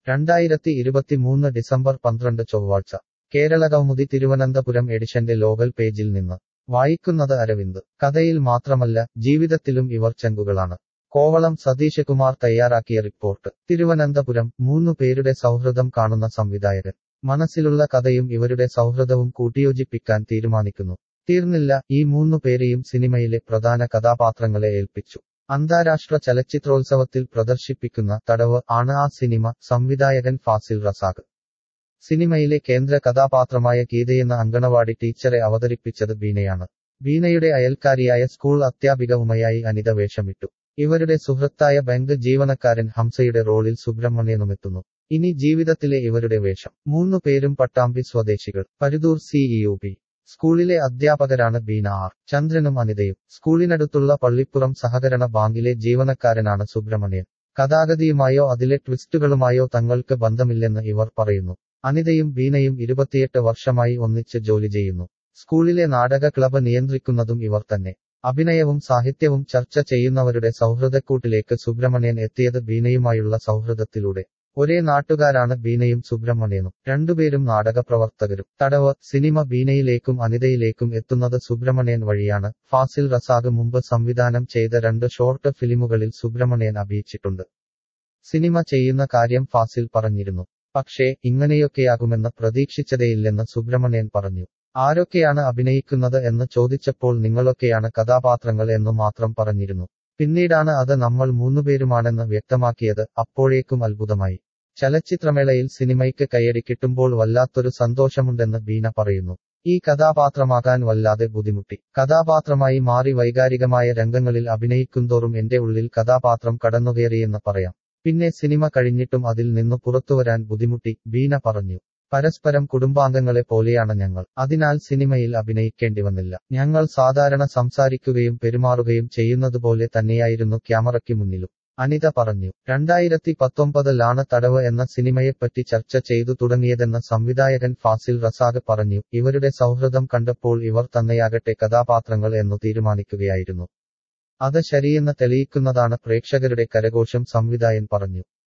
രണ്ടായിരത്തി ഇരുപത്തിമൂന്ന് ഡിസംബർ പന്ത്രണ്ട് ചൊവ്വാഴ്ച കേരള കൗമുദി തിരുവനന്തപുരം എഡിഷന്റെ ലോകൽ പേജിൽ നിന്ന് വായിക്കുന്നത് അരവിന്ദ് കഥയിൽ മാത്രമല്ല ജീവിതത്തിലും ഇവർ ചങ്കുകളാണ് കോവളം സതീഷ് കുമാർ തയ്യാറാക്കിയ റിപ്പോർട്ട് തിരുവനന്തപുരം മൂന്നു പേരുടെ സൗഹൃദം കാണുന്ന സംവിധായകൻ മനസ്സിലുള്ള കഥയും ഇവരുടെ സൗഹൃദവും കൂട്ടിയോജിപ്പിക്കാൻ തീരുമാനിക്കുന്നു തീർന്നില്ല ഈ മൂന്നു പേരെയും സിനിമയിലെ പ്രധാന കഥാപാത്രങ്ങളെ ഏൽപ്പിച്ചു അന്താരാഷ്ട്ര ചലച്ചിത്രോത്സവത്തിൽ പ്രദർശിപ്പിക്കുന്ന തടവ് ആണ് ആ സിനിമ സംവിധായകൻ ഫാസിൽ റസാഖ് സിനിമയിലെ കേന്ദ്ര കഥാപാത്രമായ ഗീതയെന്ന അങ്കണവാടി ടീച്ചറെ അവതരിപ്പിച്ചത് ബീനയാണ് ബീനയുടെ അയൽക്കാരിയായ സ്കൂൾ അധ്യാപിക ഉമയായി അനിത വേഷമിട്ടു ഇവരുടെ സുഹൃത്തായ ബാങ്ക് ജീവനക്കാരൻ ഹംസയുടെ റോളിൽ സുബ്രഹ്മണ്യനുമെത്തുന്നു ഇനി ജീവിതത്തിലെ ഇവരുടെ വേഷം മൂന്നു പേരും പട്ടാമ്പി സ്വദേശികൾ പരുതൂർ സിഇയു പി സ്കൂളിലെ അധ്യാപകരാണ് ബീന ആർ ചന്ദ്രനും അനിതയും സ്കൂളിനടുത്തുള്ള പള്ളിപ്പുറം സഹകരണ ബാങ്കിലെ ജീവനക്കാരനാണ് സുബ്രഹ്മണ്യൻ കഥാഗതിയുമായോ അതിലെ ട്വിസ്റ്റുകളുമായോ തങ്ങൾക്ക് ബന്ധമില്ലെന്ന് ഇവർ പറയുന്നു അനിതയും ബീനയും ഇരുപത്തിയെട്ട് വർഷമായി ഒന്നിച്ച് ജോലി ചെയ്യുന്നു സ്കൂളിലെ നാടക ക്ലബ് നിയന്ത്രിക്കുന്നതും ഇവർ തന്നെ അഭിനയവും സാഹിത്യവും ചർച്ച ചെയ്യുന്നവരുടെ സൗഹൃദക്കൂട്ടിലേക്ക് സുബ്രഹ്മണ്യൻ എത്തിയത് ബീനയുമായുള്ള സൗഹൃദത്തിലൂടെ ഒരേ നാട്ടുകാരാണ് ബീനയും സുബ്രഹ്മണ്യനും രണ്ടുപേരും നാടകപ്രവർത്തകരും തടവ് സിനിമ ബീനയിലേക്കും അനിതയിലേക്കും എത്തുന്നത് സുബ്രഹ്മണ്യൻ വഴിയാണ് ഫാസിൽ റസാഖ് മുമ്പ് സംവിധാനം ചെയ്ത രണ്ട് ഷോർട്ട് ഫിലിമുകളിൽ സുബ്രഹ്മണ്യൻ അഭിനയിച്ചിട്ടുണ്ട് സിനിമ ചെയ്യുന്ന കാര്യം ഫാസിൽ പറഞ്ഞിരുന്നു പക്ഷേ ഇങ്ങനെയൊക്കെയാകുമെന്ന് പ്രതീക്ഷിച്ചതേയില്ലെന്ന് സുബ്രഹ്മണ്യൻ പറഞ്ഞു ആരൊക്കെയാണ് അഭിനയിക്കുന്നത് എന്ന് ചോദിച്ചപ്പോൾ നിങ്ങളൊക്കെയാണ് കഥാപാത്രങ്ങൾ എന്നു മാത്രം പറഞ്ഞിരുന്നു പിന്നീടാണ് അത് നമ്മൾ മൂന്നുപേരുമാണെന്ന് വ്യക്തമാക്കിയത് അപ്പോഴേക്കും അത്ഭുതമായി ചലച്ചിത്രമേളയിൽ സിനിമയ്ക്ക് കയ്യടി കിട്ടുമ്പോൾ വല്ലാത്തൊരു സന്തോഷമുണ്ടെന്ന് ബീന പറയുന്നു ഈ കഥാപാത്രമാകാൻ വല്ലാതെ ബുദ്ധിമുട്ടി കഥാപാത്രമായി മാറി വൈകാരികമായ രംഗങ്ങളിൽ അഭിനയിക്കുന്തോറും എന്റെ ഉള്ളിൽ കഥാപാത്രം കടന്നുകയറിയെന്ന് പറയാം പിന്നെ സിനിമ കഴിഞ്ഞിട്ടും അതിൽ നിന്നു പുറത്തുവരാൻ ബുദ്ധിമുട്ടി ബീന പറഞ്ഞു പരസ്പരം കുടുംബാംഗങ്ങളെ പോലെയാണ് ഞങ്ങൾ അതിനാൽ സിനിമയിൽ അഭിനയിക്കേണ്ടി വന്നില്ല ഞങ്ങൾ സാധാരണ സംസാരിക്കുകയും പെരുമാറുകയും ചെയ്യുന്നതുപോലെ തന്നെയായിരുന്നു ക്യാമറയ്ക്ക് മുന്നിലും അനിത പറഞ്ഞു രണ്ടായിരത്തി പത്തൊമ്പതിലാണ് തടവ് എന്ന സിനിമയെപ്പറ്റി ചർച്ച ചെയ്തു തുടങ്ങിയതെന്ന് സംവിധായകൻ ഫാസിൽ റസാഖ് പറഞ്ഞു ഇവരുടെ സൗഹൃദം കണ്ടപ്പോൾ ഇവർ തന്നെയാകട്ടെ കഥാപാത്രങ്ങൾ എന്നു തീരുമാനിക്കുകയായിരുന്നു അത് ശരിയെന്ന് തെളിയിക്കുന്നതാണ് പ്രേക്ഷകരുടെ കരഘോഷം സംവിധായകൻ പറഞ്ഞു